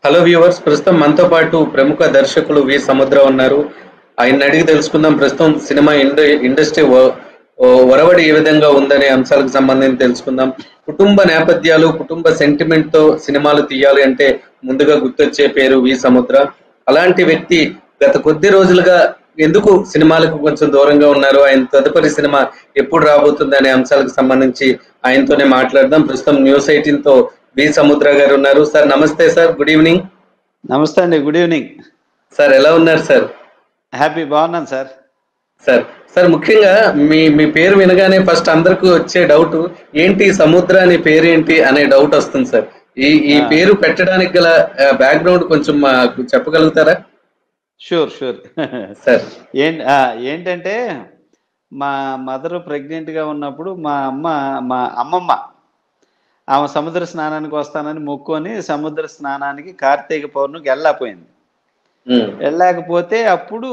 Hello viewers ప్రస్తుతం మనతో పాటు ప్రముఖ దర్శకులు వి సముద్ర ఉన్నారు ఆయన అడిగి తెలుసుకుందాం ప్రస్తుతం సినిమా ఇండ ఇండస్ట్రీ వ- ఓ ఒరవడి ఏ విధంగా ఉందనే అంశాలకు సంబంధించి తెలుసుకుందాం కుటుంబ నేపథ్యాలు కుటుంబ సెంటిమెంట్ తో సినిమాలు తీయాలి అంటే ముందుగా గుర్తొచ్చే పేరు వి సముద్ర అలాంటి వ్యక్తి గత కొద్ది రోజులుగా ఎందుకు సినిమాలకు కొంచెం దూరంగా ఉన్నారు ఆయన తదుపరి సినిమా ఎప్పుడు రాబోతుంది అనే అంశాలకు సంబంధించి ఆయనతోనే మాట్లాడదాం ప్రస్తుతం న్యూస్ ఎయిటీన్ తో వి సముద్ర గారు ఉన్నారు సార్ నమస్తే సార్ గుడ్ ఈవినింగ్ నమస్తే అండి గుడ్ ఈవినింగ్ సార్ ఎలా ఉన్నారు సార్ హ్యాపీ బాగున్నాను సార్ సార్ సార్ ముఖ్యంగా మీ మీ పేరు వినగానే ఫస్ట్ అందరికి వచ్చే డౌట్ ఏంటి సముద్ర అనే పేరు ఏంటి అనే డౌట్ వస్తుంది సార్ ఈ ఈ ఆ. పేరు పెట్టడానికి గల బ్యాక్గ్రౌండ్ కొంచెం మాకు చెప్పగలుగుతారా షూర్ షూర్ సార్ ఏం ఆ, ఏంటంటే మా మదర్ ప్రెగ్నెంట్గా ఉన్నప్పుడు మా అమ్మ మా అమ్మమ్మ ఆమె సముద్ర స్నానానికి వస్తానని మొక్కుకొని సముద్ర స్నానానికి కార్తీక పౌర్ణమికి వెళ్ళకపోయింది ఉమ్, వెళ్ళకపోతే అప్పుడు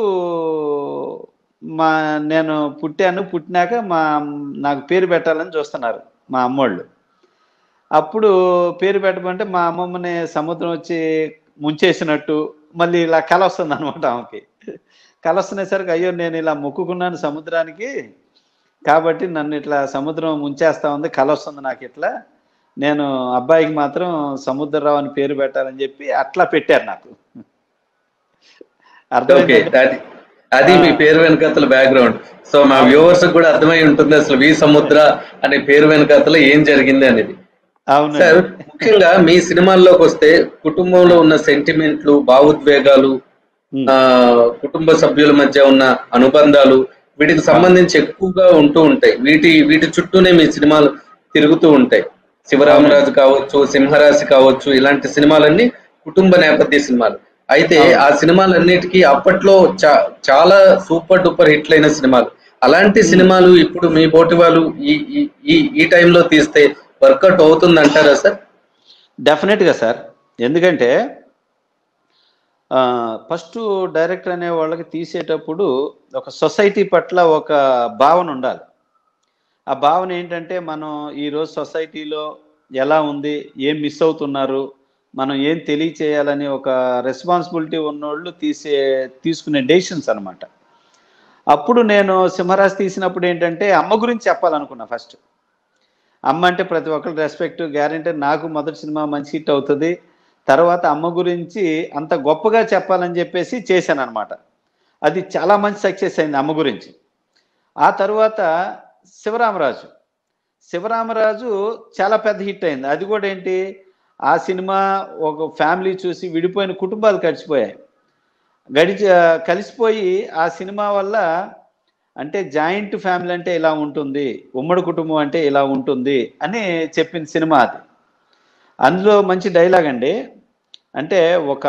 మా నేను పుట్టాను పుట్టినాక మా నాకు పేరు పెట్టాలని చూస్తున్నారు మా అమ్మోళ్ళు అప్పుడు పేరు పెట్టమంటే మా అమ్మమ్మని సముద్రం వచ్చి ముంచేసినట్టు మళ్ళీ ఇలా కల వస్తుంది అనమాట ఆమెకి కల వస్తునేసరికి అయ్యో నేను ఇలా మొక్కుకున్నాను సముద్రానికి కాబట్టి నన్ను ఇట్లా సముద్రం ముంచేస్తా ఉంది కల వస్తుంది నాకు ఇట్లా నేను అబ్బాయికి మాత్రం సముద్రరావు అని పేరు పెట్టాలని చెప్పి అట్లా పెట్టారు నాకు ఓకే అర్థమైందా అది అది మీ పేరు వెనకాతల బ్యాక్గ్రౌండ్ సో మా వ్యూవర్స్ కూడా అర్థమై ఉంటుంది అసలు వి సముద్ర అనే పేరు వెనకాతల ఏం జరిగింది అనేది అవును సార్ ముఖ్యంగా మీ సినిమాల్లోకి వస్తే కుటుంబంలో ఉన్న సెంటిమెంట్లు భావోద్వేగాలు ఆ కుటుంబ సభ్యుల మధ్య ఉన్న అనుబంధాలు వీటికి సంబంధించి ఎక్కువగా ఉంటూ ఉంటాయి వీటి వీటి చుట్టూనే మీ సినిమాలు తిరుగుతూ ఉంటాయి శివరామరాజు కావచ్చు సింహరాశి కావచ్చు ఇలాంటి సినిమాలన్నీ కుటుంబ నేపథ్య సినిమాలు అయితే ఆ సినిమాలన్నిటికీ అప్పట్లో చా- చాలా సూపర్ డూపర్ హిట్లు అయిన సినిమాలు అలాంటి సినిమాలు ఇప్పుడు మీ బోటి వాళ్ళు ఈ ఈ- ఈ ఈ టైంలో తీస్తే వర్కౌట్ అవుతుంది అంటారా సార్ డెఫినెట్గా సార్ ఎందుకంటే ఫస్ట్ డైరెక్టర్ అనే వాళ్ళకి తీసేటప్పుడు ఒక సొసైటీ పట్ల ఒక భావన ఉండాలి ఆ భావన ఏంటంటే మనం ఈరోజు సొసైటీలో ఎలా ఉంది ఏం మిస్ అవుతున్నారు మనం ఏం తెలియచేయాలని ఒక రెస్పాన్సిబిలిటీ ఉన్నోళ్ళు తీసే తీసుకునే డెసిషన్స్ అనమాట అప్పుడు నేను సింహరాశి తీసినప్పుడు ఏంటంటే అమ్మ గురించి చెప్పాలనుకున్నా ఫస్ట్ అమ్మ అంటే ప్రతి ఒక్కరు రెస్పెక్ట్ గ్యారంటీ నాకు మొదటి సినిమా మంచి హిట్ అవుతుంది తర్వాత అమ్మ గురించి అంత గొప్పగా చెప్పాలని చెప్పేసి చేశాను అనమాట అది చాలా మంచి సక్సెస్ అయింది అమ్మ గురించి ఆ తర్వాత శివరామరాజు శివరామరాజు చాలా పెద్ద హిట్ అయింది అది కూడా ఏంటి ఆ సినిమా ఒక ఫ్యామిలీ చూసి విడిపోయిన కుటుంబాలు గడిచిపోయాయి గడిచి కలిసిపోయి ఆ సినిమా వల్ల అంటే జాయింట్ ఫ్యామిలీ అంటే ఇలా ఉంటుంది ఉమ్మడి కుటుంబం అంటే ఇలా ఉంటుంది అని చెప్పిన సినిమా అది అందులో మంచి డైలాగ్ అండి అంటే ఒక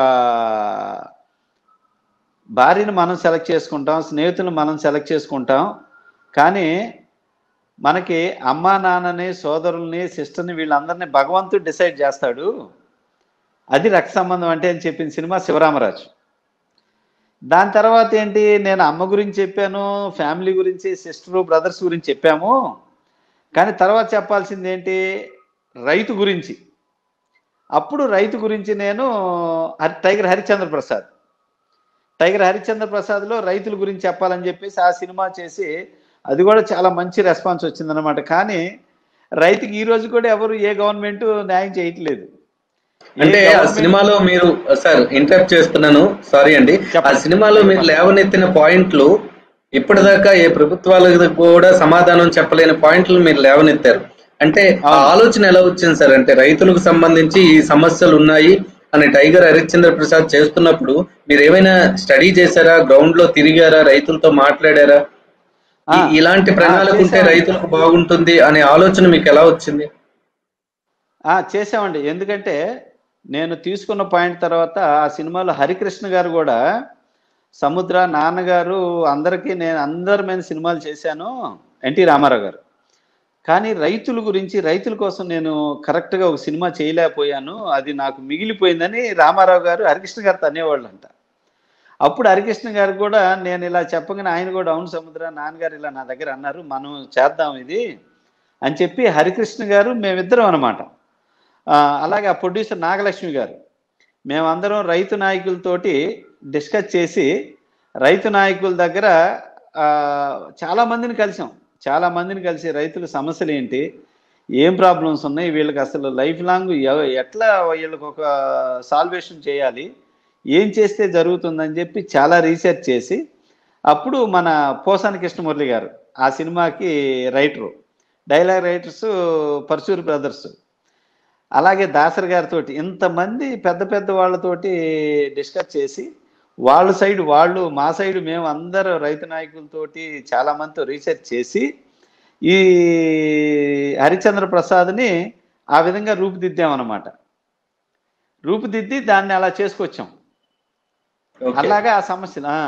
భార్యను మనం సెలెక్ట్ చేసుకుంటాం స్నేహితులను మనం సెలెక్ట్ చేసుకుంటాం కానీ మనకి అమ్మా నాన్నని సోదరుల్ని సిస్టర్ని వీళ్ళందరినీ భగవంతుడు డిసైడ్ చేస్తాడు అది రక్త సంబంధం అంటే అని చెప్పిన సినిమా శివరామరాజు దాని తర్వాత ఏంటి నేను అమ్మ గురించి చెప్పాను ఫ్యామిలీ గురించి సిస్టర్ బ్రదర్స్ గురించి చెప్పాము కానీ తర్వాత చెప్పాల్సింది ఏంటి రైతు గురించి అప్పుడు రైతు గురించి నేను హరి టైగర్ హరిచంద్ర ప్రసాద్ టైగర్ హరిచంద్ర ప్రసాద్లో రైతుల గురించి చెప్పాలని చెప్పేసి ఆ సినిమా చేసి అది కూడా చాలా మంచి రెస్పాన్స్ వచ్చిందనమాట కానీ రైతుకి ఈ రోజు కూడా ఎవరు ఏ గవర్నమెంట్ న్యాయం చేయట్లేదు ఏ అంటే ఆ government- సినిమాలో మీరు సార్ ఇంటరప్ట్ చేస్తున్నాను సారీ అండి ఆ చెప్పండి. సినిమాలో మీరు లేవనెత్తిన పాయింట్లు ఇప్పటిదాకా ఏ ప్రభుత్వాలకు కూడా సమాధానం చెప్పలేని పాయింట్లు మీరు లేవనెత్తారు అంటే ఆ అవును. ఆలోచన ఎలా వచ్చింది సార్ అంటే రైతులకు సంబంధించి ఈ సమస్యలు ఉన్నాయి అని టైగర్ హరిశ్చంద్ర ప్రసాద్ చేస్తున్నప్పుడు మీరు ఏమైనా స్టడీ చేశారా గ్రౌండ్ లో తిరిగారా రైతులతో మాట్లాడారా ఆ, ఈ- ఇలాంటి ప్రణాళిక ఉంటే చేశామండి. రైతులకు బాగుంటుంది అనే ఆలోచన మీకు ఎలా వచ్చింది ఆ, చేసామండి ఎందుకంటే నేను తీసుకున్న పాయింట్ తర్వాత ఆ సినిమాలో హరికృష్ణ గారు కూడా సముద్ర నాన్నగారు అందరికీ నేను అందరి మీద సినిమాలు చేశాను ఎన్టీ రామారావు గారు కానీ రైతుల గురించి రైతుల కోసం నేను కరెక్ట్గా ఒక సినిమా చేయలేకపోయాను అది నాకు మిగిలిపోయిందని రామారావు గారు హరికృష్ణ గారితో అనేవాళ్ళంట అప్పుడు హరికృష్ణ గారు కూడా నేను ఇలా చెప్పగానే ఆయన కూడా అవును సముద్ర నాన్నగారు ఇలా నా దగ్గర అన్నారు మనం చేద్దాం ఇది అని చెప్పి హరికృష్ణ గారు మేమిద్దరం అనమాట అలాగే ఆ ప్రొడ్యూసర్ నాగలక్ష్మి గారు మేమందరం రైతు నాయకులతోటి డిస్కస్ చేసి రైతు నాయకుల దగ్గర ఆ, చాలా మందిని కలిసాం చాలా మందిని కలిసి రైతుల సమస్యలు ఏంటి ఏం ప్రాబ్లమ్స్ ఉన్నాయి వీళ్ళకి అసలు లైఫ్ లాంగ్ ఎ- ఎట్లా వీళ్ళకి ఒక సాల్వేషన్ చేయాలి ఏం చేస్తే జరుగుతుందని చెప్పి చాలా రీసెర్చ్ చేసి అప్పుడు మన పోసాని కృష్ణమురళి గారు ఆ సినిమాకి writer dialogue writers Paruchuri brothers అలాగే దాసరి గారితో ఇంతమంది పెద్ద పెద్ద వాళ్ళతోటి డిస్కస్ చేసి వాళ్ళ సైడ్ వాళ్ళు మా సైడ్ మేము అందరూ రైతు నాయకులతోటి చాలా మందితో రీసెర్చ్ చేసి ఈ హరిచంద్ర ప్రసాద్ని ఆ విధంగా రూపుదిద్దామన్నమాట రూపుదిద్ది దాన్ని అలా చేసుకొచ్చాం ఓకే. అలాగా ఆ సమస్యలు ఆ,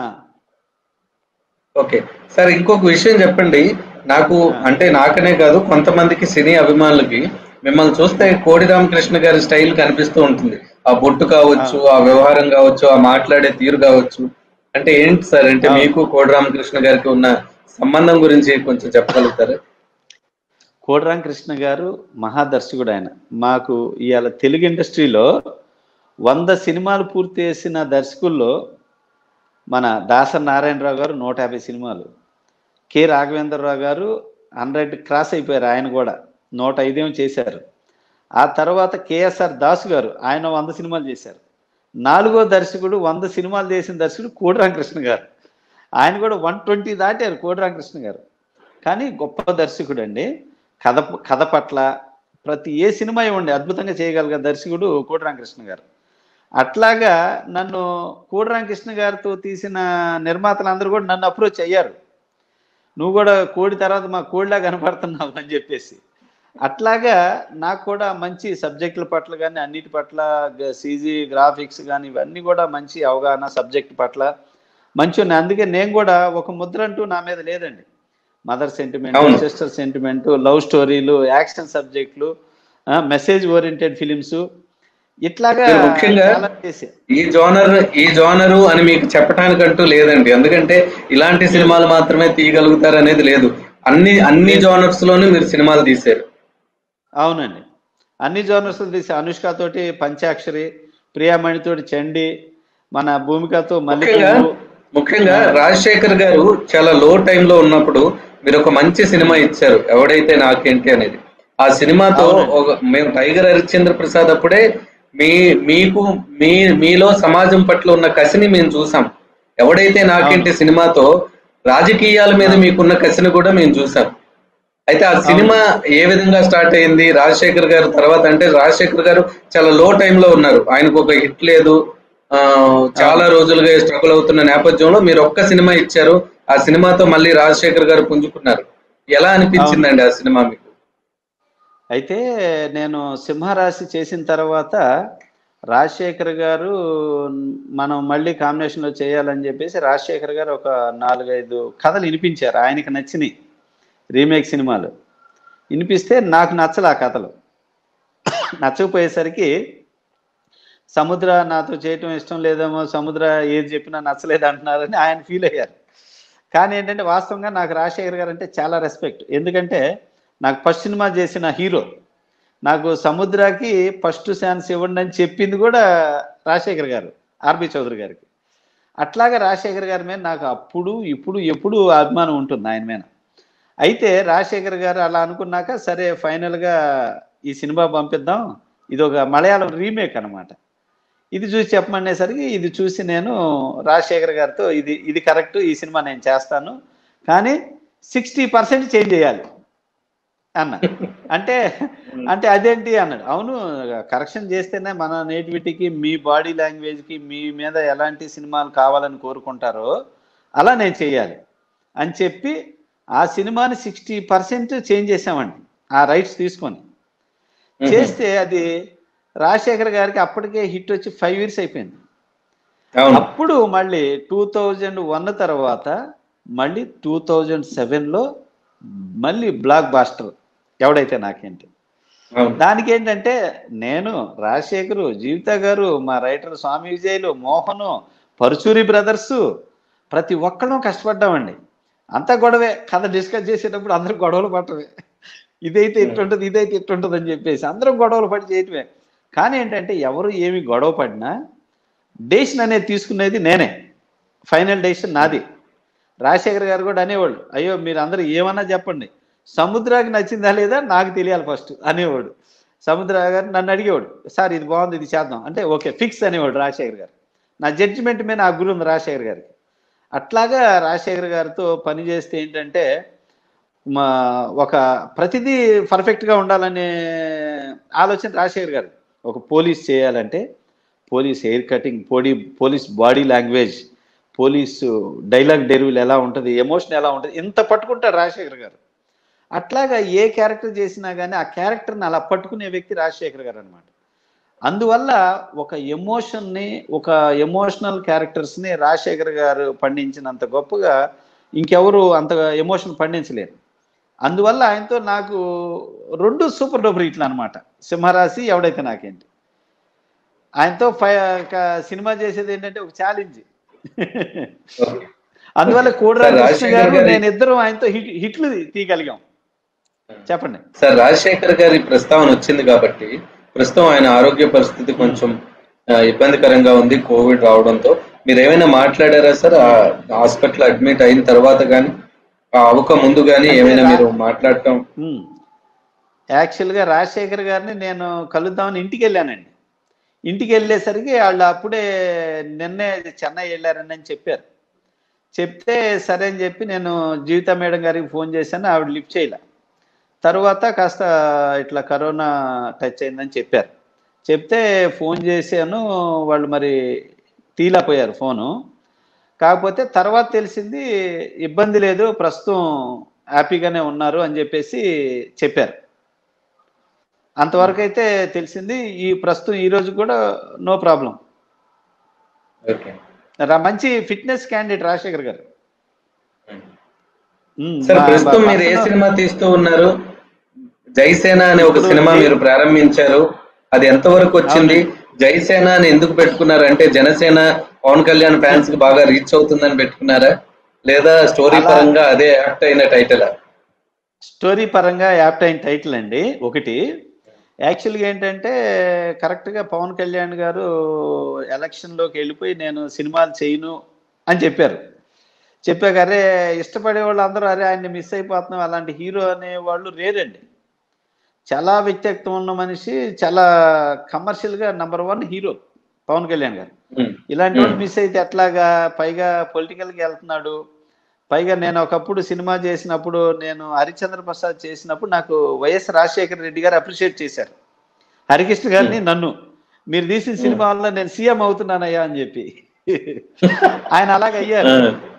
ఓకే సార్ ఇంకొక విషయం చెప్పండి నాకు ఆ. అంటే నాకనే కాదు కొంతమందికి సినీ అభిమానులకి మిమ్మల్ని చూస్తే కోడి రామకృష్ణ గారి స్టైల్ కనిపిస్తూ ఉంటుంది ఆ బొట్టు కావచ్చు ఆ వ్యవహారం కావచ్చు ఆ మాట్లాడే తీరు కావచ్చు అంటే ఏంటి సార్ అంటే ఆ. మీకు కోడి రామకృష్ణ గారికి ఉన్న సంబంధం గురించి కొంచెం చెప్పగలుగుతారా కోడిరాం కృష్ణ గారు మహాదర్శకుడు ఆయన మాకు ఇవాళ తెలుగు ఇండస్ట్రీలో వంద సినిమాలు పూర్తి చేసిన దర్శకుల్లో మన దాస నారాయణరావు గారు నూట యాభై సినిమాలు కె రాఘవేంద్రరావు గారు హండ్రెడ్ క్రాస్ అయిపోయారు ఆయన కూడా నూట ఐదేమో చేశారు ఆ తర్వాత కేఎస్ఆర్ దాసు గారు ఆయన వంద సినిమాలు చేశారు నాలుగో దర్శకుడు వంద సినిమాలు చేసిన దర్శకుడు కోడిరాం కృష్ణ గారు ఆయన కూడా వన్ ట్వంటీ దాటారు కోడిరాం కృష్ణ గారు కానీ గొప్ప దర్శకుడు అండి కథ కథ పట్ల ప్రతి ఏ సినిమా ఇవ్వండి అద్భుతంగా చేయగలిగే దర్శకుడు కోడి రామకృష్ణ గారు అట్లాగా నన్ను కోడి రామకృష్ణ గారితో తీసిన నిర్మాతలందరూ కూడా నన్ను అప్రోచ్ అయ్యారు నువ్వు కూడా కోడి తర్వాత మా కోడిలా కనపడుతున్నావు అని చెప్పేసి అట్లాగా నాకు కూడా మంచి సబ్జెక్టుల పట్ల కానీ అన్నిటి పట్ల సీజీ గ్రాఫిక్స్ కానీ ఇవన్నీ కూడా మంచి అవగాహన సబ్జెక్ట్ పట్ల మంచి ఉన్నాయి అందుకే నేను కూడా ఒక ముద్ర అంటూ నా మీద లేదండి మదర్ సెంటిమెంట్ అవును. సిస్టర్ సెంటిమెంట్ లవ్ స్టోరీలు యాక్షన్ సబ్జెక్టులు మెసేజ్ ఓరియంటెడ్ ఫిలిమ్స్ ఇట్లాగా మీరు ముఖ్యంగా చాలా చేశా ఈ జోనర్ ఈ జోనరు అని మీకు చెప్పడానికంటూ లేదండి ఎందుకంటే ఇలాంటి సినిమాలు మాత్రమే తీయగలుగుతారు అనేది లేదు అన్ని అన్ని జోనర్స్ లోనూ మీరు సినిమాలు తీశారు అవునండి అన్ని జోనర్స్ తీసి అనుష్క తోటి పంచాక్షరి ప్రియామణి తోటి చండి మన భూమికతో ముఖ్యంగా మల్లిక ముఖ్యంగా రాజశేఖర్ గారు చాలా లో లో ఉన్నప్పుడు మీరు ఒక మంచి సినిమా ఇచ్చారు ఎవడైతే నాకేంటి అనేది ఆ సినిమాతో అవునండి. ఒక మేము టైగర్ హరిశ్చంద్ర ప్రసాద్ అప్పుడే మీ మీకు మీ మీలో సమాజం పట్ల ఉన్న కసిని మేము చూసాం ఎవడైతే నాకేంటి సినిమాతో రాజకీయాల మీద మీకున్న కసిని కూడా మేము చూసాం అయితే ఆ సినిమా ఏ విధంగా స్టార్ట్ అయింది రాజశేఖర్ గారు తర్వాత అంటే రాజశేఖర్ గారు చాలా లో లో ఉన్నారు ఆయనకు ఒక హిట్ లేదు ఆ చాలా రోజులుగా స్ట్రగుల్ అవుతున్న నేపథ్యంలో మీరు ఒక్క సినిమా ఇచ్చారు ఆ సినిమాతో మళ్ళీ రాజశేఖర్ గారు పుంజుకున్నారు ఎలా అనిపించిందండి ఆ సినిమా మీకు అయితే నేను సింహరాశి చేసిన తర్వాత రాజశేఖర్ గారు మనం మళ్ళీ కాంబినేషన్లో చేయాలని చెప్పేసి రాజశేఖర్ గారు ఒక నాలుగైదు కథలు వినిపించారు ఆయనకి నచ్చినాయి రీమేక్ సినిమాలు వినిపిస్తే నాకు నచ్చలే ఆ కథలు నచ్చకపోయేసరికి సముద్ర నాతో చేయటం ఇష్టం లేదేమో సముద్ర ఏది చెప్పినా నచ్చలేదు అంటున్నారని ఆయన ఫీల్ అయ్యారు కానీ ఏంటంటే వాస్తవంగా నాకు రాజశేఖర్ గారు అంటే చాలా రెస్పెక్ట్ ఎందుకంటే నాకు ఫస్ట్ సినిమా చేసిన హీరో నాకు సముద్రకి ఫస్ట్ ఛాన్స్ ఇవ్వండి అని చెప్పింది కూడా రాజశేఖర్ గారు ఆర్బి చౌదరి గారికి అట్లాగా రాజశేఖర్ గారి మీద నాకు అప్పుడు ఇప్పుడు ఎప్పుడు అభిమానం ఉంటుంది ఆయన మీద అయితే రాజశేఖర్ గారు అలా అనుకున్నాక సరే ఫైనల్గా ఈ సినిమా పంపిద్దాం ఇది ఒక మలయాళం రీమేక్ అన్నమాట ఇది చూసి చెప్పమనేసరికి ఇది చూసి నేను రాజశేఖర్ గారితో ఇది ఇది కరెక్ట్ ఈ సినిమా నేను చేస్తాను కానీ సిక్స్టీ పర్సెంట్ చేంజ్ చేయాలి అన్న అంటే అంటే అదేంటి అన్నాడు అవును కరెక్షన్ చేస్తేనే మన నేటివిటీకి మీ బాడీ లాంగ్వేజ్కి మీ మీద ఎలాంటి సినిమాలు కావాలని కోరుకుంటారో అలా నేను చేయాలి అని చెప్పి ఆ సినిమాని సిక్స్టీ పర్సెంట్ చేంజ్ చేసామండి ఆ రైట్స్ తీసుకొని చేస్తే అది రాజశేఖర్ గారికి అప్పటికే హిట్ వచ్చి ఫైవ్ ఇయర్స్ అయిపోయింది అవును అప్పుడు మళ్ళీ టూ థౌజండ్ వన్ తర్వాత మళ్ళీ టూ థౌజండ్ సెవెన్లో మళ్ళీ బ్లాక్ బాస్టర్ ఎవడైతే నాకేంటి అవును దానికి ఏంటంటే నేను రాజశేఖరు జీవిత గారు మా రైటర్ స్వామి విజయులు మోహను పరుచూరి బ్రదర్స్ ప్రతి ఒక్కళ్ళం కష్టపడ్డామండి అంతా గొడవే కథ డిస్కస్ చేసేటప్పుడు అందరూ గొడవలు పట్టవే ఇదైతే ఇట్టుంటది ఇదైతే ఇట్టుంటది అని చెప్పేసి అందరం గొడవలు పడి చేయటమే కానీ ఏంటంటే ఎవరు ఏమి గొడవ పడినా డెసిషన్ అనేది తీసుకునేది నేనే ఫైనల్ డెసిషన్ నాది రాజశేఖర్ గారు కూడా అనేవాళ్ళు అయ్యో మీరు అందరూ ఏమన్నా చెప్పండి సముద్రానికి నచ్చిందా లేదా నాకు తెలియాలి ఫస్ట్ అనేవాడు సముద్ర గారు నన్ను అడిగేవాడు సార్ ఇది బాగుంది ఇది చేద్దాం అంటే ఓకే ఫిక్స్ అనేవాడు రాజశేఖర్ గారు నా జడ్జిమెంట్ మీద నాకు గురి ఉంది రాజశేఖర్ గారికి అట్లాగా రాజశేఖర్ గారితో పని చేస్తే ఏంటంటే మా ఒక ప్రతిదీ పర్ఫెక్ట్గా ఉండాలనే ఆలోచన రాజశేఖర్ గారు ఒక పోలీస్ చేయాలంటే పోలీస్ హెయిర్ కటింగ్ పోడీ police body language police dialogue డెరివిల్ ఎలా ఉంటుంది ఎమోషన్ ఎలా ఉంటుంది ఇంత పట్టుకుంటారు రాజశేఖర్ గారు అట్లాగా ఏ క్యారెక్టర్ చేసినా కానీ ఆ క్యారెక్టర్ని అలా పట్టుకునే వ్యక్తి రాజశేఖర్ గారు అనమాట అందువల్ల ఒక ఎమోషన్ని ఒక ఎమోషనల్ క్యారెక్టర్స్ని రాజశేఖర్ గారు పండించినంత గొప్పగా ఇంకెవరు అంత ఎమోషన్ పండించలేరు అందువల్ల ఆయనతో నాకు రెండు సూపర్ డూపర్ హిట్లు అనమాట సింహరాశి ఎవడైతే నాకేంటి ఆయనతో ఫై ఒక సినిమా చేసేది ఏంటంటే ఒక ఛాలెంజ్ ఓకే. అందువల్ల కోడిరాజు సార్, కృష్ణ రాజశేఖర్ గారు గారి- నేను ఇద్దరం ఆయనతో హిట్ హిట్లు తీయగలిగాం చెప్పండి సార్ రాజశేఖర్ గారి ప్రస్తావన వచ్చింది కాబట్టి ప్రస్తుతం ఆయన ఆరోగ్య పరిస్థితి కొంచెం ఆ, ఇబ్బందికరంగా ఉంది కోవిడ్ రావడంతో మీరు ఏమైనా మాట్లాడారా సార్ ఆ హాస్పిటల్ అడ్మిట్ అయిన తర్వాత కానీ అవక ముందు కానీ ఏమైనా మీరు మాట్లాడటం ఉమ్. యాక్చువల్గా రాజశేఖర్ గారిని నేను కలుద్దామని ఇంటికి వెళ్ళానండి ఇంటికి వెళ్ళేసరికి వాళ్ళు అప్పుడే నిన్నే చెన్నై వెళ్ళారని అని చెప్పారు చెప్తే సరే అని చెప్పి నేను జీవిత మేడం గారికి ఫోన్ చేశాను ఆవిడ లిఫ్ట్ చేయలే తర్వాత కాస్త ఇట్లా కరోనా టచ్ అయిందని చెప్పారు చెప్తే ఫోన్ చేశాను వాళ్ళు మరి తీలపోయారు ఫోను కాకపోతే తర్వాత తెలిసింది ఇబ్బంది లేదు ప్రస్తుతం హ్యాపీగానే ఉన్నారు అని చెప్పేసి చెప్పారు అంతవరకు అయితే తెలిసింది ఈ ప్రస్తుతం ఈ రోజు కూడా నో ప్రాబ్లం ఓకే మంచి ఫిట్నెస్ క్యాండిడేట్ రాజశేఖర్ గారు ఉమ్, సార్ మా- ప్రస్తుతం మా మీరు ఏ పర్సనల్- సినిమా తీస్తూ ఉన్నారు జైసేన అనే ఒక ఇప్పుడు సినిమా ఏ- మీరు ప్రారంభించారు అది ఎంతవరకు వచ్చింది జైసేన అని ఎందుకు పెట్టుకున్నారు అంటే జనసేన పవన్ కళ్యాణ్ ఫ్యాన్స్ కి బాగా రీచ్ అవుతుందని పెట్టుకున్నారా లేదా స్టోరీ అలా- పరంగా అదే యాక్ట్ అయిన టైటిల్ స్టోరీ పరంగా యాప్ట్ అయిన టైటిల్ అండి ఒకటి యాక్చువల్గా ఏంటంటే కరెక్ట్గా పవన్ కళ్యాణ్ గారు ఎలక్షన్లోకి వెళ్ళిపోయి నేను సినిమాలు చేయను అని చెప్పారు చెప్పాక అరే ఇష్టపడే వాళ్ళు అందరూ అరే ఆయన్ని మిస్ అయిపోతున్నాం అలాంటి హీరో అనే వాళ్ళు రేరండి చాలా వ్యక్తిత్వం ఉన్న మనిషి చాలా కమర్షియల్గా number one hero Pawan Kalyan గారు ఇలాంటి వాడు మిస్ అయితే ఎట్లాగా పైగా పొలిటికల్కి వెళ్తున్నాడు పైగా నేను ఒకప్పుడు సినిమా చేసినప్పుడు నేను హరిచంద్ర ప్రసాద్ చేసినప్పుడు నాకు వైఎస్ రాజశేఖర రెడ్డి గారు అప్రిషియేట్ చేశారు హరికృష్ణ గారిని నన్ను మీరు తీసిన సినిమా వల్ల నేను సీఎం అవుతున్నానయ్యా అని చెప్పి ఆయన అలాగ అయ్యారు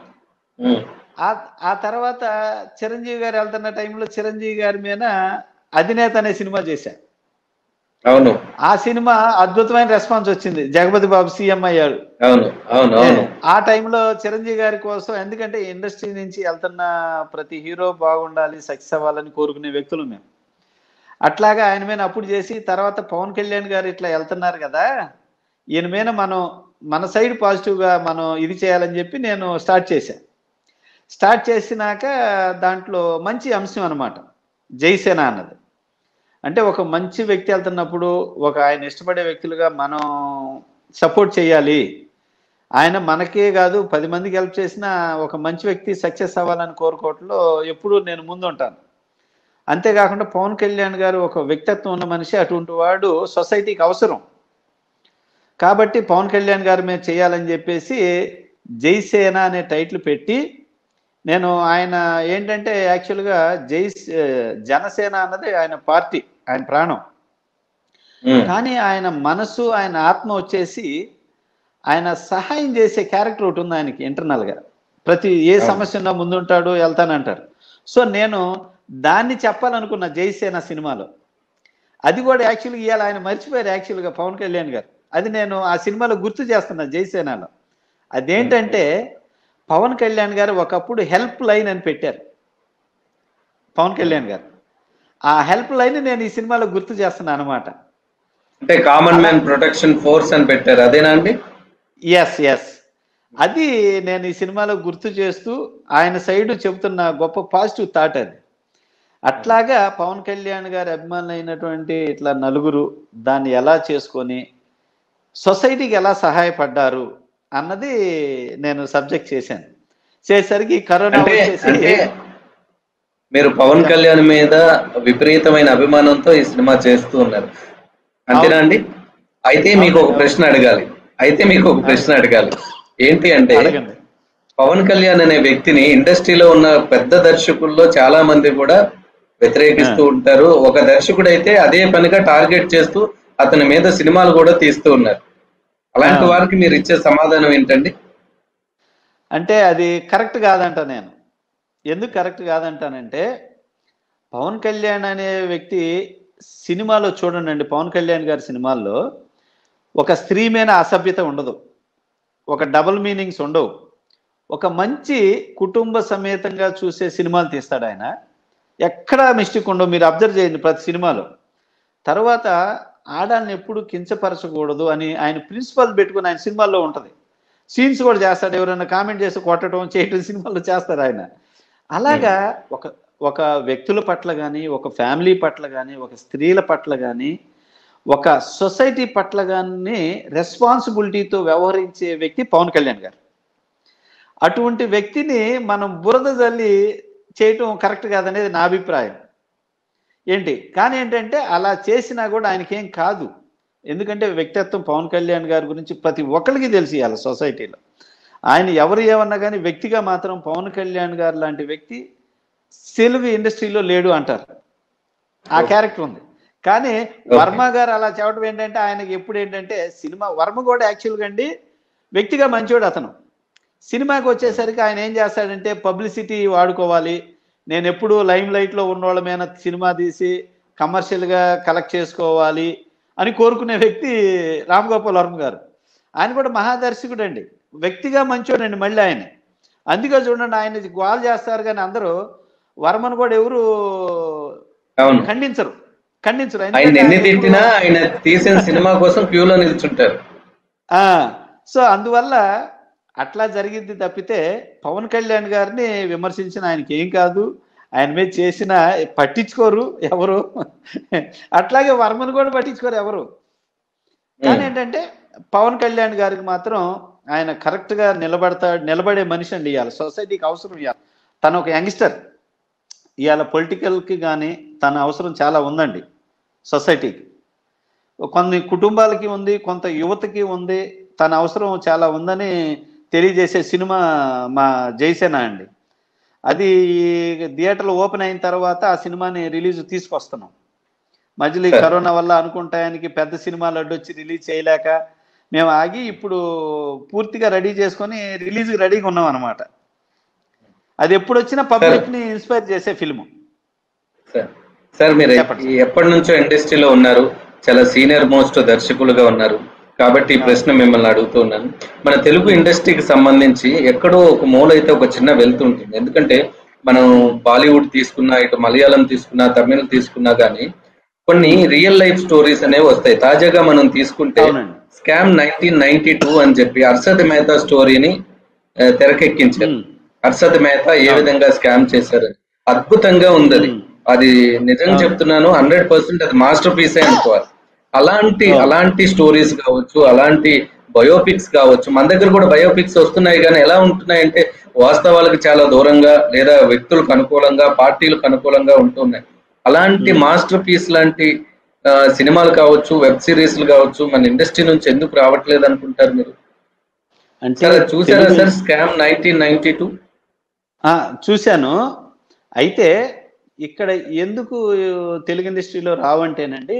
ఆ ఆ తర్వాత చిరంజీవి గారు వెళ్తున్న టైంలో చిరంజీవి గారి మీద అధినేత అనే సినిమా చేశారు అవును ఆ సినిమా అద్భుతమైన రెస్పాన్స్ వచ్చింది జగపతి బాబు సీఎం అయ్యాడు అవును అవును అవును ఆ టైంలో చిరంజీవి గారి కోసం ఎందుకంటే ఇండస్ట్రీ నుంచి వెళ్తున్న ప్రతి హీరో బాగుండాలి సక్సెస్ అవ్వాలని కోరుకునే వ్యక్తులు మేము అట్లాగా ఆయన మీద అప్పుడు చేసి తర్వాత పవన్ కళ్యాణ్ గారు ఇట్లా వెళ్తున్నారు కదా ఈయన మీద మనం మన సైడ్ పాజిటివ్గా మనం ఇది చేయాలని చెప్పి నేను స్టార్ట్ చేశాను స్టార్ట్ చేసినాక దాంట్లో మంచి అంశం అనమాట జైసేన అన్నది అంటే ఒక మంచి వ్యక్తి వెళ్తున్నప్పుడు ఒక ఆయన ఇష్టపడే వ్యక్తులుగా మనం సపోర్ట్ చేయాలి ఆయన మనకే కాదు పది మందికి హెల్ప్ చేసిన ఒక మంచి వ్యక్తి సక్సెస్ అవ్వాలని కోరుకోవటంలో ఎప్పుడూ నేను ముందు ఉంటాను అంతేకాకుండా పవన్ కళ్యాణ్ గారు ఒక వ్యక్తిత్వం ఉన్న మనిషి అటువంటి వాడు సొసైటీకి అవసరం కాబట్టి పవన్ కళ్యాణ్ గారి మీద చేయాలని చెప్పేసి జైసేన అనే టైటిల్ పెట్టి నేను ఆయన ఏంటంటే యాక్చువల్గా జై జనసేన అన్నది ఆయన పార్టీ ఆయన ప్రాణం ఉమ్, కానీ ఆయన మనసు ఆయన ఆత్మ వచ్చేసి ఆయన సహాయం చేసే క్యారెక్టర్ ఒకటి ఉంది ఆయనకి ఇంటర్నల్ గా ప్రతి ఏ సమస్య ఉన్నా ముందుంటాడు వెళ్తానంటారు సో నేను దాన్ని చెప్పాలనుకున్న జైసేన సినిమాలో అది కూడా యాక్చువల్గా ఇవాళ ఆయన మర్చిపోయారు యాక్చువల్గా పవన్ కళ్యాణ్ గారు అది నేను ఆ సినిమాలో గుర్తు చేస్తున్నా జైసేనలో అదేంటంటే పవన్ కళ్యాణ్ గారు ఒకప్పుడు హెల్ప్ లైన్ అని పెట్టారు పవన్ కళ్యాణ్ గారు ఆ హెల్ప్ లైన్ నేను ఈ సినిమాలో గుర్తు చేస్తున్నాను అనమాట అంటే కామన్ మ్యాన్ ప్రొటెక్షన్ ఫోర్స్ అని పెట్టారు అదేనా అండి ఎస్ ఎస్ అది నేను ఈ సినిమాలో గుర్తు చేస్తూ ఆయన సైడ్ చెబుతున్న గొప్ప పాజిటివ్ థాట్ అది అట్లాగా పవన్ కళ్యాణ్ గారి అభిమానులు అయినటువంటి ఇట్లా నలుగురు దాన్ని ఎలా చేసుకొని సొసైటీకి ఎలా సహాయపడ్డారు అన్నది నేను సబ్జెక్ట్ చేశాను చేసరికి కరోనా అంటే వచ్చేసి అంటే మీరు పవన్ కళ్యాణ్ మీద విపరీతమైన అభిమానంతో ఈ సినిమా చేస్తూ ఉన్నారు అంతేనా అండి అయితే మీకు ఒక ప్రశ్న అడగాలి అయితే మీకు ఒక ప్రశ్న అడగాలి ఏంటి అంటే అడగండి పవన్ కళ్యాణ్ అనే వ్యక్తిని ఇండస్ట్రీలో ఉన్న పెద్ద దర్శకుల్లో చాలా మంది కూడా వ్యతిరేకిస్తూ ఉంటారు ఒక దర్శకుడు అయితే అదే పనిగా టార్గెట్ చేస్తూ అతని మీద సినిమాలు కూడా తీస్తూ ఉన్నారు అలాంటి ఆ. వారికి మీరు ఇచ్చే సమాధానం ఏంటండి అంటే అది కరెక్ట్ కాదంట నేను ఎందుకు కరెక్ట్ కాదంటానంటే పవన్ కళ్యాణ్ అనే వ్యక్తి సినిమాలో చూడండి పవన్ కళ్యాణ్ గారి సినిమాల్లో ఒక స్త్రీ మీద అసభ్యత ఉండదు ఒక డబుల్ మీనింగ్స్ ఉండవు ఒక మంచి కుటుంబ సమేతంగా చూసే సినిమాలు తీస్తాడు ఆయన ఎక్కడా మిస్టేక్ ఉండవు మీరు అబ్జర్వ్ చేయండి ప్రతి సినిమాలో తర్వాత ఆడాలని ఎప్పుడు కించపరచకూడదు అని ఆయన ప్రిన్సిపల్ పెట్టుకుని ఆయన సినిమాల్లో ఉంటుంది సీన్స్ కూడా చేస్తాడు ఎవరైనా కామెంట్ చేసి కొట్టడం చేయటం సినిమాల్లో చేస్తారు ఆయన అలాగా ఒక ఒక వ్యక్తుల పట్ల కానీ ఒక ఫ్యామిలీ పట్ల కానీ ఒక స్త్రీల పట్ల కానీ ఒక సొసైటీ పట్ల కానీ రెస్పాన్సిబిలిటీతో వ్యవహరించే వ్యక్తి పవన్ కళ్యాణ్ గారు అటువంటి వ్యక్తిని మనం బురద జల్లి చేయటం కరెక్ట్ కాదనేది నా అభిప్రాయం ఏంటి కానీ ఏంటంటే అలా చేసినా కూడా ఆయనకేం కాదు ఎందుకంటే వ్యక్తిత్వం పవన్ కళ్యాణ్ గారి గురించి ప్రతి ఒక్కరికి తెలిసి ఇవాళ సొసైటీలో ఆయన ఎవరు ఏమన్నా కానీ వ్యక్తిగా మాత్రం పవన్ కళ్యాణ్ గారు లాంటి వ్యక్తి తెలుగు ఇండస్ట్రీలో లేడు అంటారు ఆ Okay. క్యారెక్టర్ ఉంది కానీ వర్మ గారు అలా చెప్పడం ఏంటంటే ఆయనకి ఎప్పుడు ఏంటంటే సినిమా వర్మ కూడా యాక్చువల్గా అండి వ్యక్తిగా మంచోడు అతను సినిమాకి వచ్చేసరికి ఆయన ఏం చేస్తాడంటే పబ్లిసిటీ వాడుకోవాలి నేను ఎప్పుడు లైమ్ లైట్లో ఉన్నోళ్ళ మీద సినిమా తీసి కమర్షియల్గా కలెక్ట్ చేసుకోవాలి అని కోరుకునే వ్యక్తి రామ్ గోపాల్ వర్మ గారు ఆయన కూడా మహాదర్శకుడు అండి వ్యక్తిగా మంచోడండి మళ్ళీ ఆయన అందుకే చూడండి ఆయన గోల్ చేస్తారు కానీ అందరూ వర్మను కూడా ఎవరు అవును ఖండించరు ఖండించరు ఆయన ఎందుకంటే ఎన్ని ఆయన ఎప్పుడు- తిట్టినా ఆయన తీసిన సినిమా కోసం క్యూలో నిల్చుంటారు ఆ సో అందువల్ల అట్లా జరిగింది తప్పితే పవన్ కళ్యాణ్ గారిని విమర్శించిన ఆయనకి ఏం కాదు ఆయన మీద చేసిన పట్టించుకోరు ఎవరు అట్లాగే వర్మను కూడా పట్టించుకోరు ఎవరు కానీ ఏంటంటే పవన్ కళ్యాణ్ గారికి మాత్రం ఆయన కరెక్ట్ గా నిలబడతాడు నిలబడే మనిషి అండి ఇవాళ సొసైటీకి అవసరం ఇవాళ తను ఒక యంగ్స్టర్ ఇవాళ పొలిటికల్కి కానీ తన అవసరం చాలా ఉందండి సొసైటీకి కొన్ని కుటుంబాలకి ఉంది కొంత యువతకి ఉంది తన అవసరం చాలా ఉందని తెలియజేసే సినిమా మా జైసేన అండి అది థియేటర్లు ఓపెన్ అయిన తర్వాత ఆ సినిమాని రిలీజ్ తీసుకొస్తున్నాం మధ్యలో ఈ సరే. కరోనా వల్ల అనుకుంటానికి పెద్ద సినిమాలు అడ్డొచ్చి రిలీజ్ చేయలేక మేము ఆగి ఇప్పుడు పూర్తిగా రెడీ చేసుకొని రిలీజ్ రెడీగా ఉన్నాం అనమాట అది ఎప్పుడు వచ్చినా పబ్లిక్ ని ఇన్స్పైర్ చేసే ఫిల్మ్ సార్ సార్ మీరు చెప్పండి. ఈ ఎప్పటి నుంచో ఇండస్ట్రీలో ఉన్నారు చాలా సీనియర్ మోస్ట్ దర్శకులుగా ఉన్నారు కాబట్టి ఈ ప్రశ్న మిమ్మల్ని అడుగుతున్నాను మన తెలుగు ఇండస్ట్రీకి సంబంధించి ఎక్కడో ఒక మూల అయితే ఒక చిన్న వెళ్తుంటుంది ఎందుకంటే మనం బాలీవుడ్ తీసుకున్నా ఇటు మలయాళం తీసుకున్నా తమిళ్ తీసుకున్నా కానీ కొన్ని రియల్ లైఫ్ స్టోరీస్ అనేవి వస్తాయి తాజాగా మనం తీసుకుంటే అవునండి స్కామ్ నైన్టీన్ నైన్టీ టూ అని చెప్పి అర్షద్ మెహతా స్టోరీని ఆ, తెరకెక్కించారు ఉమ్. హర్షద్ మెహతా ఏ అవును. విధంగా స్కామ్ చేశారు అద్భుతంగా ఉంది అది ఉమ్. అది నిజంగా అవును. చెప్తున్నాను హండ్రెడ్ పర్సెంట్ అది మాస్టర్ పీస్ అనుకోవాలి అలాంటి అవును. అలాంటి స్టోరీస్ కావచ్చు అలాంటి బయోపిక్స్ కావచ్చు మన దగ్గర కూడా బయోపిక్స్ వస్తున్నాయి కానీ ఎలా ఉంటున్నాయంటే వాస్తవాలకు చాలా దూరంగా లేదా వ్యక్తులకు అనుకూలంగా పార్టీలకు అనుకూలంగా ఉంటున్నాయి అలాంటి ఉమ్. మాస్టర్ పీస్ లాంటి ఆ, సినిమాలు కావచ్చు వెబ్ సిరీస్లు కావచ్చు మన ఇండస్ట్రీ నుంచి ఎందుకు రావట్లేదు అనుకుంటారు మీరు అంటే సార్ అది చూసారా Telugu- sir scam nineteen ninety two ఆ, చూశాను అయితే ఇక్కడ ఎందుకు తెలుగు ఇండస్ట్రీలో రావంటేనండి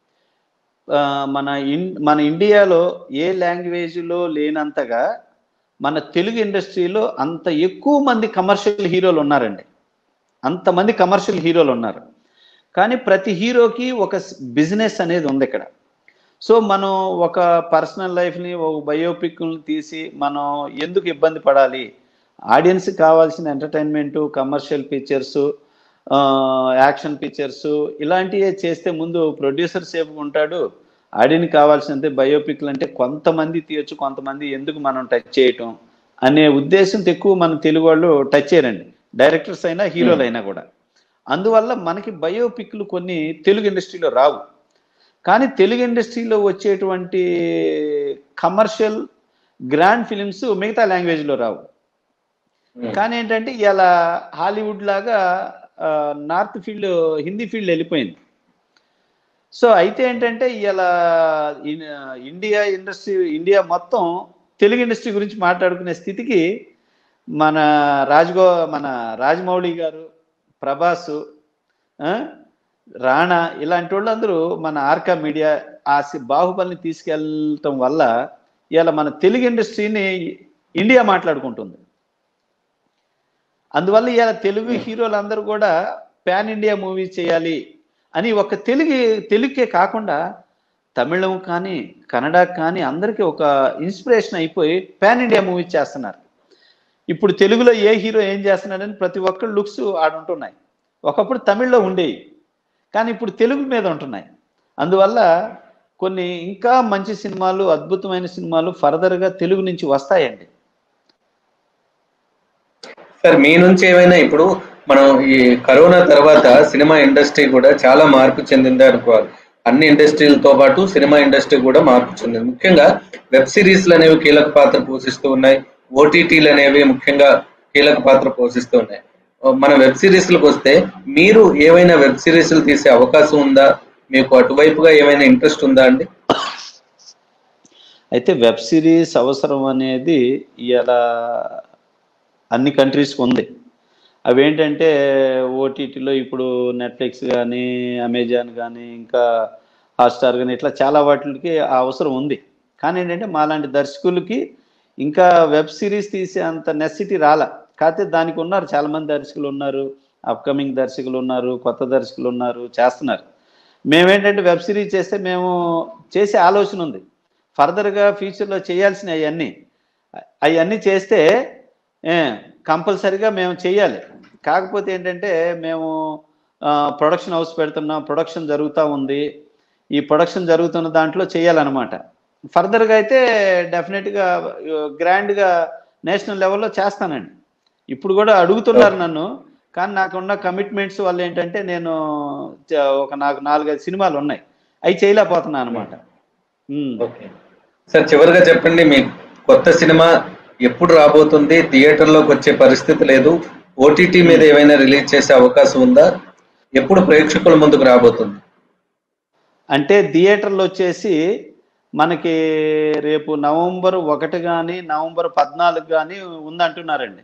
ఆ, మన ఇన్ మన ఇండియాలో ఏ లాంగ్వేజ్లో లేనంతగా మన తెలుగు ఇండస్ట్రీలో అంత ఎక్కువ మంది కమర్షియల్ హీరోలు ఉన్నారండి అంతమంది కమర్షియల్ హీరోలు ఉన్నారు కానీ ప్రతి హీరోకి ఒక బిజినెస్ అనేది ఉంది ఇక్కడ సో మనం ఒక పర్సనల్ లైఫ్ని ఒక బయోపిక్ని తీసి మనం ఎందుకు ఇబ్బంది పడాలి ఆడియన్స్కి కావాల్సిన entertainment commercial pictures action pictures ఇలాంటివే చేస్తే ముందు ప్రొడ్యూసర్ సేఫ్ ఉంటాడు ఆడియన్కి కావాల్సినంతే బయోపిక్లు అంటే కొంతమంది తీయొచ్చు కొంతమంది ఎందుకు మనం టచ్ చేయటం అనే ఉద్దేశంతో ఎక్కువ మన తెలుగు వాళ్ళు టచ్ చేయరండి డైరెక్టర్స్ అయినా హీరోలు అయినా కూడా అందువల్ల మనకి బయోపిక్లు కొన్ని తెలుగు ఇండస్ట్రీలో రావు కానీ తెలుగు ఇండస్ట్రీలో వచ్చేటువంటి కమర్షియల్ గ్రాండ్ ఫిలిమ్స్ మిగతా లాంగ్వేజ్లో రావు ఉమ్. కానీ ఏంటంటే ఇలా హాలీవుడ్ లాగా ఆ, నార్త్ ఫీల్డ్ హిందీ ఫీల్డ్ వెళ్ళిపోయింది సో అయితే ఏంటంటే ఇలా ఇండియా ఇండస్ట్రీ ఇండియా మొత్తం తెలుగు ఇండస్ట్రీ గురించి మాట్లాడుకునే స్థితికి మన రాజగో మన రాజమౌళి గారు ప్రభాస్ ఆ, రాణా ఇలాంటి వాళ్ళందరూ మన ఆర్కా మీడియా ఆ సి- బాహుబలిని తీసుకెళ్ళటం వల్ల ఇలా మన తెలుగు ఇండస్ట్రీని ఇండియా మాట్లాడుకుంటుంది అందువల్ల ఇవాళ తెలుగు హీరోలందరూ కూడా పాన్ ఇండియా మూవీ చేయాలి అని ఒక తెలుగు తెలుగుకే కాకుండా తమిళం కానీ కన్నడ కానీ అందరికీ ఒక ఇన్స్పిరేషన్ అయిపోయి పాన్ ఇండియా మూవీ చేస్తున్నారు ఇప్పుడు తెలుగులో ఏ హీరో ఏం చేస్తున్నాడని ప్రతి ఒక్కరు లుక్స్ ఆడుంటున్నాయి ఒకప్పుడు తమిళ్లో ఉండేవి కానీ ఇప్పుడు తెలుగు మీద ఉంటున్నాయి అందువల్ల కొన్ని ఇంకా మంచి సినిమాలు అద్భుతమైన సినిమాలు ఫర్దర్గా తెలుగు నుంచి వస్తాయండి సార్ మీ నుంచి ఏమైనా ఇప్పుడు మనం ఈ కరోనా తర్వాత సినిమా ఇండస్ట్రీ కూడా చాలా మార్పు చెందింది అనుకోవాలి అన్ని ఇండస్ట్రీలతో పాటు సినిమా ఇండస్ట్రీ కూడా మార్పు చెందింది ముఖ్యంగా వెబ్ సిరీస్లు అనేవి కీలక పాత్ర పోషిస్తూ ఉన్నాయి ఓటీటీలు అనేవి ముఖ్యంగా కీలక పాత్ర పోషిస్తూ ఉన్నాయి మన వెబ్ సిరీస్లకు వస్తే మీరు ఏమైనా వెబ్ సిరీస్లు తీసే అవకాశం ఉందా మీకు అటువైపుగా ఏమైనా ఇంట్రెస్ట్ ఉందా అండి అయితే వెబ్ సిరీస్ అవసరం అనేది ఇలా అన్ని కంట్రీస్కి ఉంది అవేంటంటే ఓటీటీలో ఇప్పుడు నెట్ఫ్లిక్స్ కానీ అమెజాన్ కానీ ఇంకా హాట్స్టార్ కానీ ఇట్లా చాలా వాటికి ఆ అవసరం ఉంది కానీ ఏంటంటే మాలాంటి దర్శకులకి ఇంకా వెబ్ సిరీస్ తీసే అంత నెసిటీ రాల కాకపోతే దానికి ఉన్నారు చాలా మంది దర్శకులు ఉన్నారు అప్కమింగ్ దర్శకులు ఉన్నారు కొత్త దర్శకులు ఉన్నారు చేస్తున్నారు మేమేంటంటే వెబ్ సిరీస్ చేస్తే మేము చేసే ఆలోచన ఉంది ఫర్దర్గా ఫ్యూచర్లో చేయాల్సిన అవన్నీ అవన్నీ చేస్తే కంపల్సరిగా మేము చేయాలి కాకపోతే ఏంటంటే మేము ప్రొడక్షన్ హౌస్ పెడుతున్నాం ప్రొడక్షన్ జరుగుతూ ఉంది ఈ ప్రొడక్షన్ జరుగుతున్న దాంట్లో చేయాలన్నమాట ఫర్దర్గా అయితే డెఫినెట్గా గ్రాండ్గా నేషనల్ లెవెల్లో చేస్తానండి ఇప్పుడు కూడా అడుగుతున్నారు నన్ను కానీ నాకున్న కమిట్మెంట్స్ వల్ల ఏంటంటే నేను చ- ఒక నాకు నాలుగైదు సినిమాలు ఉన్నాయి అవి చేయలేకపోతున్నాను అనమాట ఓకే సార్ చివరిగా చెప్పండి మీ కొత్త సినిమా ఎప్పుడు రాబోతుంది థియేటర్లోకి వచ్చే పరిస్థితి లేదు ఓటీటీ మీద ఏమైనా రిలీజ్ చేసే అవకాశం ఉందా ఎప్పుడు ప్రేక్షకుల ముందుకు రాబోతుంది అంటే థియేటర్లు వచ్చేసి మనకి రేపు నవంబర్ ఒకటి కానీ నవంబర్ పద్నాలుగు కానీ ఉందంటున్నారండి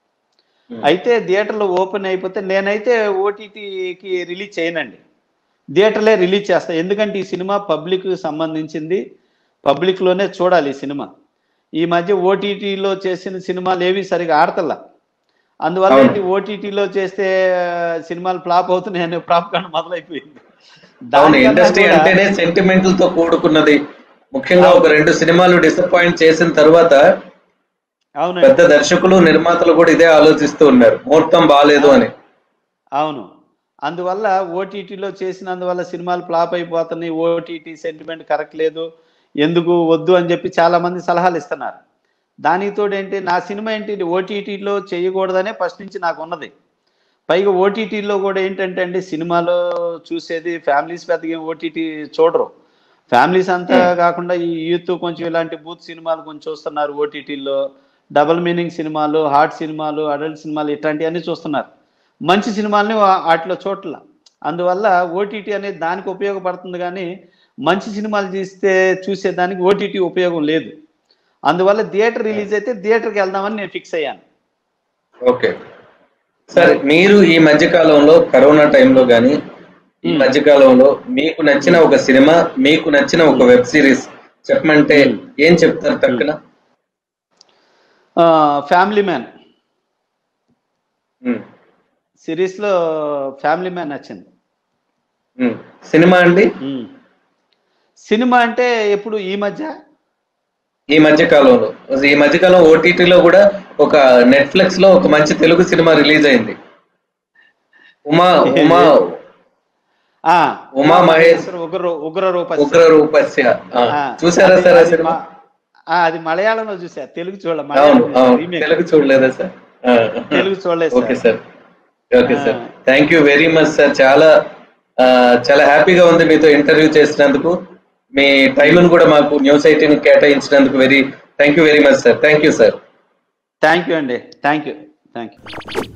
అయితే థియేటర్లు ఓపెన్ అయిపోతే నేనైతే ఓటీటీకి రిలీజ్ చేయనండి థియేటర్లే రిలీజ్ చేస్తా ఎందుకంటే ఈ సినిమా పబ్లిక్ సంబంధించింది పబ్లిక్లోనే చూడాలి ఈ సినిమా ఈ మధ్య ఓటీటీలో చేసిన సినిమాలు ఏవి సరిగా ఆడతల్లా అందువల్ల అవును. ఏంటి ఓటీటీలో చేస్తే సినిమాలు ఫ్లాప్ అవుతున్నాయని ప్రాప్కాండ మొదలైపోయింది అవును దానికన్నా ఇండస్ట్రీ కూడా- అంటేనే సెంటిమెంటల్ తో కూడుకున్నది ముఖ్యంగా ఒక రెండు సినిమాలు డిసప్పాయింట్ చేసిన తర్వాత అవునండి పెద్ద దర్శకులు నిర్మాతలు కూడా ఇదే ఆలోచిస్తూ ఉన్నారు ముహూర్తం బాగాలేదు అని అవును అందువల్ల ఓటీటీలో చేసినందువల్ల సినిమాలు ఫ్లాప్ అయిపోతున్నాయి ఓటీటీ సెంటిమెంట్ కరెక్ట్ లేదు ఎందుకు వద్దు అని చెప్పి చాలా మంది సలహాలు ఇస్తున్నారు దానికి తోడు ఏంటి నా సినిమా ఏంటి ఓటీటీలో చేయకూడదనే ఫస్ట్ నుంచి నాకు ఉన్నది పైగా ఓటీటీలో కూడా ఏంటంటే అండి సినిమాలో చూసేది ఫ్యామిలీస్ పెద్దగా ఓటీటీ చూడరు ఫ్యామిలీస్ అంతా కాకుండా ఈ యూత్ కొంచెం ఇలాంటి బూత్ సినిమాలు కొంచెం చూస్తున్నారు ఓటీటీలో డబుల్ మీనింగ్ సినిమాలు హార్ట్ సినిమాలు అడల్ట్ సినిమాలు ఇట్లాంటివన్నీ చూస్తున్నారు మంచి సినిమాలని వా- వాటిలో చోట్ల అందువల్ల ఓటీటీ అనేది దానికి ఉపయోగపడుతుంది కానీ మంచి సినిమాలు తీస్తే చూసేదానికి ఓటీటీ ఉపయోగం లేదు అందువల్ల థియేటర్ రిలీజ్ అయితే థియేటర్కి వెళ్దామని నేను ఫిక్స్ అయ్యాను ఓకే సార్ మీరు ఈ మధ్య కాలంలో కరోనా టైంలో కానీ ఈ Hmm. మధ్య కాలంలో మీకు నచ్చిన ఒక సినిమా మీకు నచ్చిన ఒక వెబ్ సిరీస్ చెప్పమంటే Hmm. ఏం చెప్తారు తక్కువ ఫ్యామిలీ మ్యాన్ సిరీస్లో ఫ్యామిలీ మ్యాన్ నచ్చింది సినిమా అండి ఉమ్. సినిమా అంటే ఎప్పుడు ఈ మధ్య ఈ మధ్య కాలంలో ఈ మధ్య కాలం ఓటీటీలో కూడా ఒక నెట్ఫ్లిక్స్ లో ఒక మంచి తెలుగు సినిమా రిలీజ్ అయింది ఉమా ఉమా ఆ, ఉమా మహేష్ ఉగ్ర ఉగ్ర రూప ఉగ్ర రూపస్య ఆ, ఆ, చూసారా అది- సార్ ఆ అది సినిమా మా- ఆ, అది మలయాళంలో చూసా తెలుగు చూడ అవును అవును remake. తెలుగు చూడలేదా సార్ ఆ, తెలుగు చూడలేదు okay sir sir okay sir ఆ, thank you very much sir చాలా ఆ, చాలా హ్యాపీగా ఉంది మీతో ఇంటర్వ్యూ చేసినందుకు మీ టైంను కూడా మాకు న్యూస్ ఎయిటీన్ కేటాయించినందుకు very thank you very much sir thank you sir thank you అండి థ్యాంక్ యూ థ్యాంక్ యూ